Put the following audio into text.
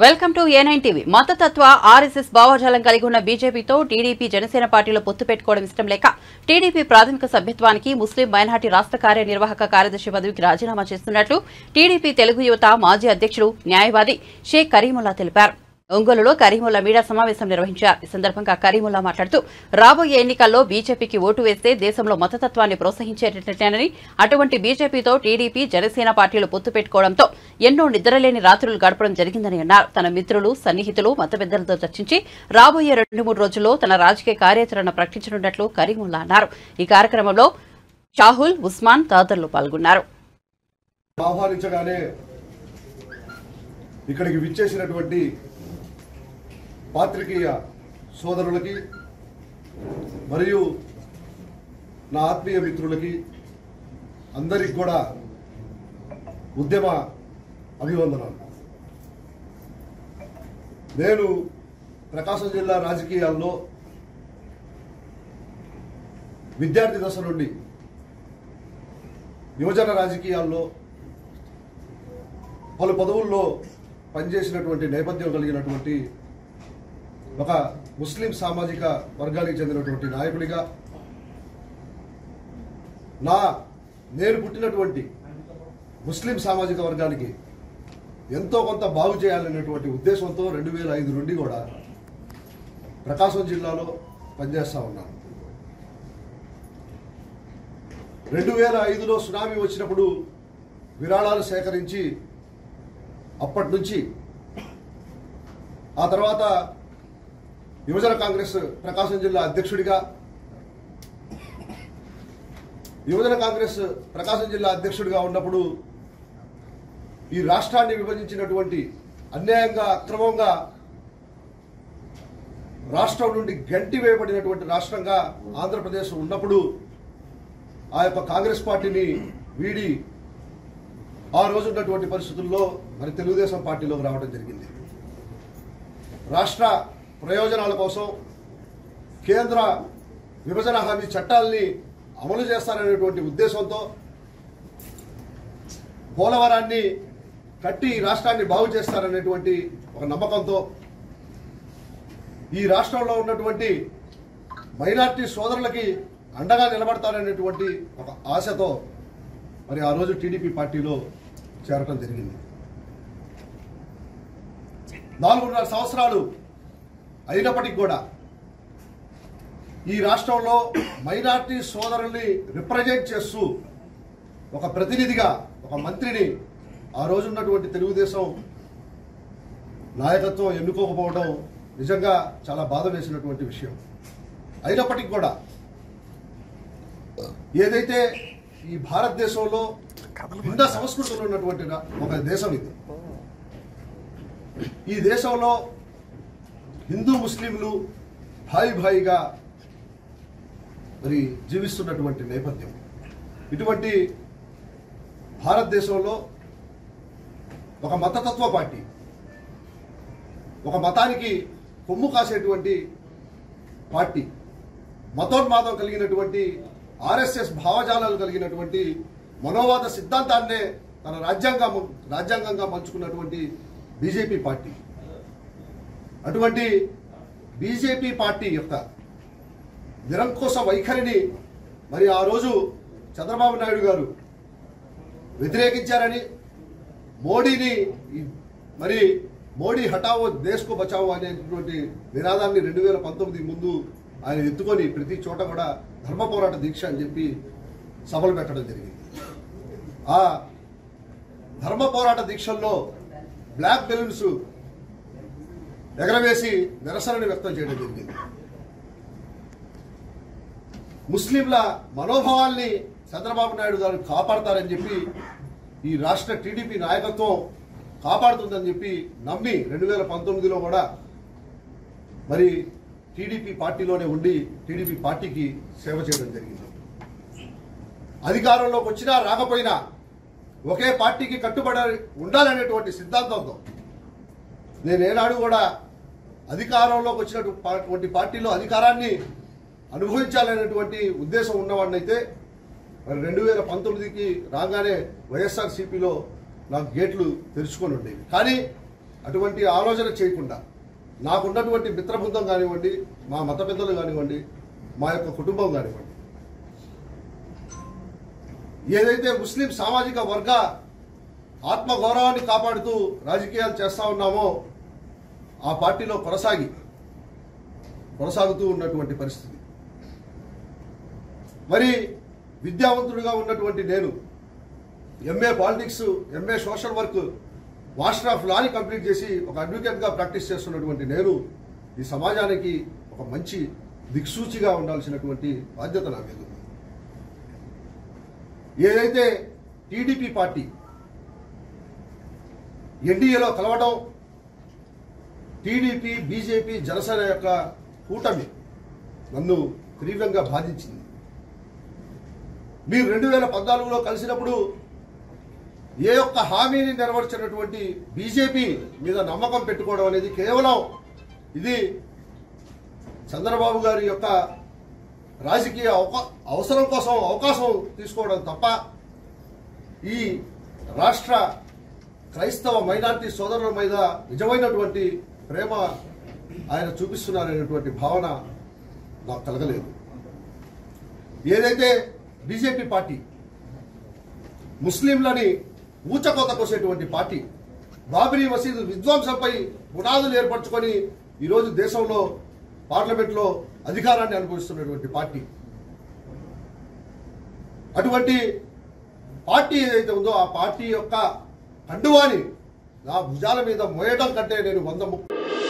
welcome to A nine TV మతతత్వ RSS భావజాలం కలిగి ఉన్న బీజేపీతో టీడీపీ జనసేన పార్టీలో పొత్తు పెట్టుకోవడం ఇష్టం లేక టీడీపీ ప్రాథమిక సభ్యత్వానికి ముస్లిం మైనార్టీ రాష్ట్ర కార్యనిర్వాహక కార్యదర్శి పదవికి రాజీనామా చేస్తున్నట్లు టీడీపీ తెలుగు యువత మాజీ అధ్యక్షుడు న్యాయవాది షేక్ కరీముల్లా తెలిపారు ఒంగోలులో కరీముల్లా మీడియా సమావేశం నిర్వహించారు ఈ సందర్భంగా కరీముల్లా మాట్లాడుతూ రాబోయే ఎన్నికల్లో బీజేపీకి ఓటు వేస్తే దేశంలో మతతత్వాన్ని ప్రోత్సహించేటట్టేనని అటువంటి బీజేపీతో టీడీపీ జనసేన పార్టీలు పొత్తు పెట్టుకోవడంతో ఎన్నో నిద్రలేని రాత్రులు గడపడం జరిగిందని అన్నారు తన మిత్రులు సన్నిహితులు మత పెద్దలతో చర్చించి రాబోయే రెండు మూడు రోజుల్లో తన రాజకీయ కార్యాచరణ ప్రకటించనున్నట్లు కరీముల్లా అన్నారు ఈ కార్యక్రమంలో షాహుల్ ఉస్మాన్ తదితరులు పాల్గొన్నారు ఆహ్వానించగానే ఇక్కడికి విచ్చేసినటువంటి పాత్రికేయ సోదరులకి మరియు నా ఆత్మీయ మిత్రులకి అందరికి కూడా ఉద్యమ అభివందనాలు నేను ప్రకాశం జిల్లా రాజకీయాల్లో విద్యార్థి దశ నుండి యువజన రాజకీయాల్లో పలు పదవుల్లో పనిచేసినటువంటి నేపథ్యం కలిగినటువంటి ఒక ముస్లిం సామాజిక వర్గానికి చెందినటువంటి నాయకుడిగా నా నేను పుట్టినటువంటి ముస్లిం సామాజిక వర్గానికి ఎంతో కొంత బాగు చేయాలనేటువంటి ఉద్దేశంతో రెండు వేల ఐదు నుండి కూడా ప్రకాశం జిల్లాలో పనిచేస్తా ఉన్నాను రెండు వేల ఐదులో సునామీ వచ్చినప్పుడు విరాళాలు సేకరించి అప్పటి నుంచి ఆ తర్వాత యువజన కాంగ్రెస్ ప్రకాశం జిల్లా అధ్యక్షుడిగా యువజన కాంగ్రెస్ ప్రకాశం జిల్లా అధ్యక్షుడిగా ఉన్నప్పుడు ఈ రాష్ట్రాన్ని విభజించినటువంటి అన్యాయంగా అక్రమంగా రాష్ట్రం నుండి గంటి వేయబడినటువంటి రాష్ట్రంగా ఆంధ్రప్రదేశ్ ఉన్నప్పుడు ఆ యొక్క కాంగ్రెస్ పార్టీని వీడి ఆ రోజు ఉన్నటువంటి పరిస్థితుల్లో మరి తెలుగుదేశం పార్టీలోకి రావడం జరిగింది రాష్ట్ర ప్రయోజనాల కోసం కేంద్ర విభజన హామీ చట్టాలని అమలు చేస్తారనేటువంటి ఉద్దేశంతో పోలవరాన్ని కట్టి ఈ రాష్ట్రాన్ని బాగు చేస్తారనేటువంటి ఒక నమ్మకంతో ఈ రాష్ట్రంలో ఉన్నటువంటి మైనార్టీ సోదరులకి అండగా నిలబడతారనేటువంటి ఒక ఆశతో మరి ఆ రోజు టీడీపీ పార్టీలో చేరటం జరిగింది నాలుగున్నర సంవత్సరాలు అయినప్పటికీ కూడా ఈ రాష్ట్రంలో మైనార్టీ సోదరుల్ని రిప్రజెంట్ చేస్తూ ఒక ప్రతినిధిగా ఒక మంత్రిని ఆ రోజు ఉన్నటువంటి తెలుగుదేశం నాయకత్వం ఎన్నుకోకపోవడం నిజంగా చాలా బాధ వేసినటువంటి విషయం అయినప్పటికీ కూడా ఏదైతే ఈ భారతదేశంలో భిన్న సంస్కృతులు ఉన్నటువంటి రా- ఒక దేశం ఇది ఈ దేశంలో హిందూ ముస్లింలు భాయి భాయిగా మరి జీవిస్తున్నటువంటి నేపథ్యం ఇటువంటి భారతదేశంలో ఒక మతతత్వ పార్టీ ఒక మతానికి కొమ్ము కాసేటువంటి పార్టీ మతోన్మాదం కలిగినటువంటి ఆర్ఎస్ఎస్ భావజాలాలు కలిగినటువంటి మనోవాద సిద్ధాంతాన్నే తన రాజ్యాంగం రాజ్యాంగంగా పంచుకున్నటువంటి బీజేపీ పార్టీ అటువంటి బీజేపీ పార్టీ యొక్క నిరంకుశ వైఖరిని మరి ఆ రోజు చంద్రబాబు నాయుడు గారు వ్యతిరేకించారని మోడీని ఈ- మరి మోడీ హటావో దేశ్కో బచావో అనేటువంటి నినాదాన్ని రెండు వేల పంతొమ్మిది ముందు ఆయన ఎత్తుకొని ప్రతి చోట కూడా ధర్మ పోరాట దీక్ష అని చెప్పి సభలు పెట్టడం జరిగింది ఆ ధర్మ పోరాట దీక్షల్లో బ్లాక్ బెలూన్స్ ఎగరవేసి నిరసనని వ్యక్తం చేయడం జరిగింది ముస్లింల మనోభావాల్ని చంద్రబాబు నాయుడు గారు కాపాడతారని చెప్పి ఈ రాష్ట్ర టీడీపీ నాయకత్వం కాపాడుతుందని చెప్పి నమ్మి రెండు వేల పంతొమ్మిదిలో కూడా మరి టీడీపీ పార్టీలోనే ఉండి టీడీపీ పార్టీకి సేవ చేయడం జరిగింది అధికారంలోకి వచ్చినా రాకపోయినా ఒకే పార్టీకి కట్టుబడి ఉండాలనేటువంటి సిద్ధాంతంతో నేను ఏనాడు కూడా అధికారంలోకి వచ్చినటువంటి పార్టీలో అధికారాన్ని అనుభవించాలనేటువంటి ఉద్దేశం ఉన్నవాడినైతే మరి రెండు వేల పంతొమ్మిదికి రాగానే వైఎస్ఆర్ సిపిలో నాకు గేట్లు తెరుచుకొని ఉండేవి కానీ అటువంటి ఆలోచన చేయకుండా నాకున్నటువంటి మిత్రబృందం కానివ్వండి మా మత పెద్దలు కానివ్వండి మా యొక్క కుటుంబం కానివ్వండి ఏదైతే ముస్లిం సామాజిక వర్గ ఆత్మగౌరవాన్ని కాపాడుతూ రాజకీయాలు చేస్తా ఉన్నామో ఆ పార్టీలో కొనసాగి కొనసాగుతూ ఉన్నటువంటి పరిస్థితి మరి విద్యావంతుడిగా ఉన్నటువంటి నేను MA politics MA social work master of లాని కంప్లీట్ చేసి ఒక అడ్వకేట్గా ప్రాక్టీస్ చేస్తున్నటువంటి నేను ఈ సమాజానికి ఒక మంచి దిక్సూచిగా ఉండాల్సినటువంటి బాధ్యత నా మీద ఉంది ఏదైతే టీడీపీ పార్టీ ఎన్డీఏలో కలవడం టీడీపీ బీజేపీ జనసేన యొక్క కూటమి నన్ను తీవ్రంగా బాధించింది మీరు రెండు వేల పద్నాలుగులో కలిసినప్పుడు ఏ ఒక్క హామీని నెరవేర్చినటువంటి బీజేపీ మీద నమ్మకం పెట్టుకోవడం అనేది కేవలం ఇది చంద్రబాబు గారి యొక్క రాజకీయ అవకా- అవసరం కోసం అవకాశం తీసుకోవడం తప్ప ఈ రాష్ట్ర క్రైస్తవ మైనారిటీ సోదరుల మీద నిజమైనటువంటి ప్రేమ ఆయన చూపిస్తున్నారనేటువంటి భావన నాకు కలగలేదు ఏదైతే బీజేపీ పార్టీ ముస్లింలని ఊచకోత కోసేటువంటి పార్టీ బాబరీ మసీదు విధ్వంసంపై పునాదులు ఏర్పరచుకొని ఈరోజు దేశంలో పార్లమెంట్లో అధికారాన్ని అనుభవిస్తున్నటువంటి పార్టీ అటువంటి పార్టీ ఏదైతే ఉందో ఆ పార్టీ యొక్క కండువాని నా భుజాల మీద మోయడం కంటే నేను వంద ముక్క